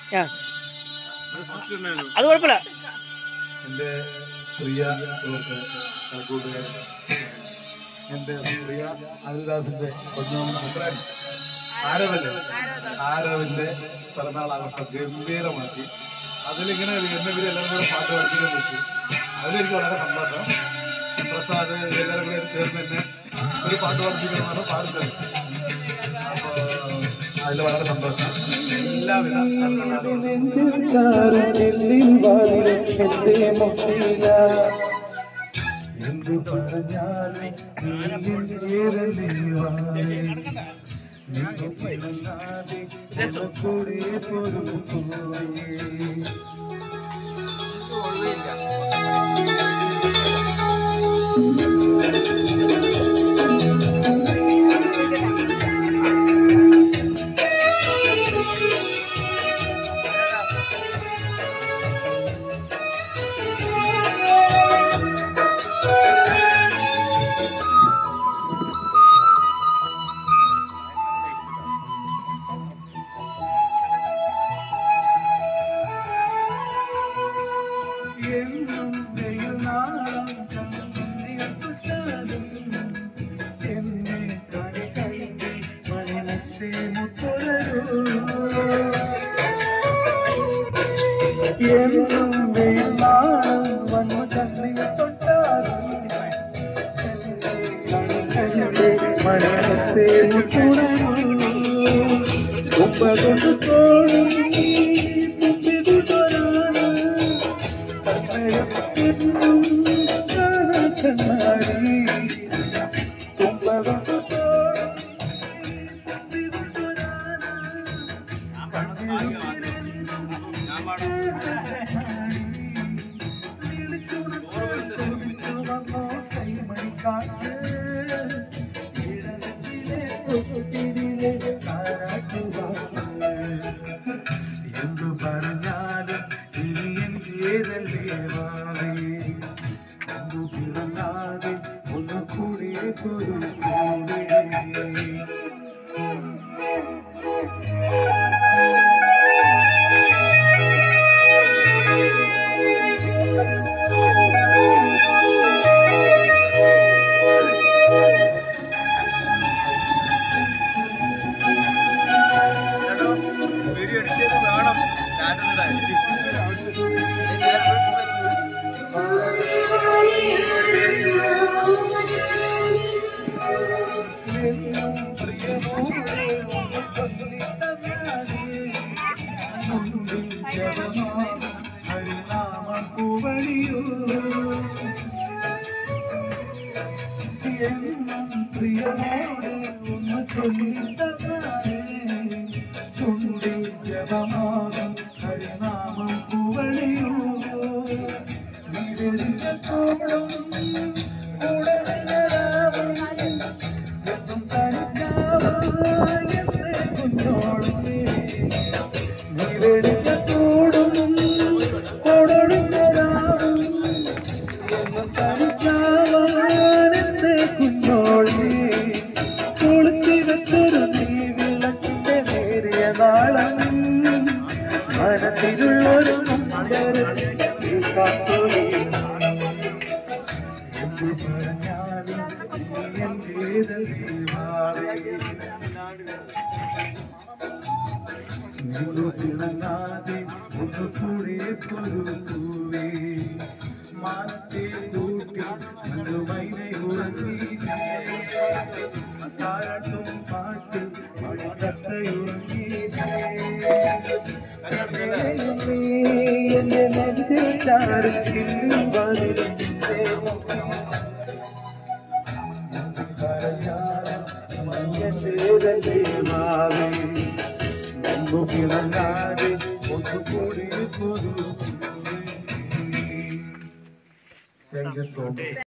ആ അത് കുഴപ്പമില്ല എൻ്റെ പ്രിയ സുഹൃത്ത് കണക്കൂട്ടുകാരൻ എൻ്റെ പ്രിയ ആദിദാസിൻ്റെ കൊഞ്ഞോം പുത്രൻ ആരവല്ലേ ആരവിൻ്റെ പിറന്നാൾ ആഘോഷം ഗംഭീരമാക്കി അതിലിങ്ങനെ ഒരു എന്നെ ഇവര് എല്ലാവരും കൂടെ പാട്ട് പഠിപ്പിക്കാൻ വെച്ചു അതിലെനിക്ക് വളരെ സന്തോഷം പ്രസാദ് എല്ലാവരും കൂടെ ചേർന്ന് എന്നെ ഒരു പാട്ട് പഠിപ്പിക്കണമെന്നാണ് പാടുന്നത് അപ്പോൾ അതിൽ വളരെ സന്തോഷം എല്ലാവിധ ആശംസകളും. എന്തു പറഞ്ഞാലും എന്നും വെയിൽനാളം കണ്ണിയത്തുട്ടാലും എന്നെ കണി കണ്ടി മനസ്സേ മുത്തുടരൂ എന്നും വെയിൽനാളം വന്നു കണ്ണിയത്തൊട്ടാലും മനസ്സേ മുത്തുടരൂ കുമ്പകൊണ്ട് തോടും കുമ്പിതു തൊരാണ് എന്തു പറഞ്ഞാലും ഇനി എൻ ഏതല്ലേ മാറി എന്തു പിറന്നാതെ ഒന്ന് കൂടി തൊഴുകൂടെ ഹരിനാമം പൂവഴിയോ എന്നും പ്രിയമോടെ ഒന്ന് ചൊല്ലിത്തന്നാലേ ചുണ്ടിൽ ജപമാകും ഹരിനാമം പൂവഴിയോ നിരലിന്റെ തോടും ഉടനാവും എന്നും തനിക്കാവായ കുഞ്ഞോളേ നിരലിന്റെ തോടും കൊടൊഴുകരാവും എന്നും തനിക്കാവാനെന്റെ കുഞ്ഞോളേ കൊളുത്തിവെച്ചൊരു നീ വിളക്കിന്റെ നേരിയ നാളം മനത്തിലുള്ളൊരു നമ്പരത്തിൽ കാത്തോളി എന്തു പറഞ്ഞാലും നീ എന്റേതല്ലേ മാറി നിന്നു തിളങ്ങാതെ ഒന്ന് കൂടെ പൊരുത്തൂവേ മാനത്തെ കൂട്ടി മൈനെ ഉറങ്ങി താരാട്ടും പാട്ട് മഴക്കത്തയുറങ്ങി എന്റെ നെഞ്ചിൽ ചാരത്തിൽ വരും പിറങ്ങാതെ ഒന്നുകൂടി പൊതു താങ്ക് യു സോ മച്ച്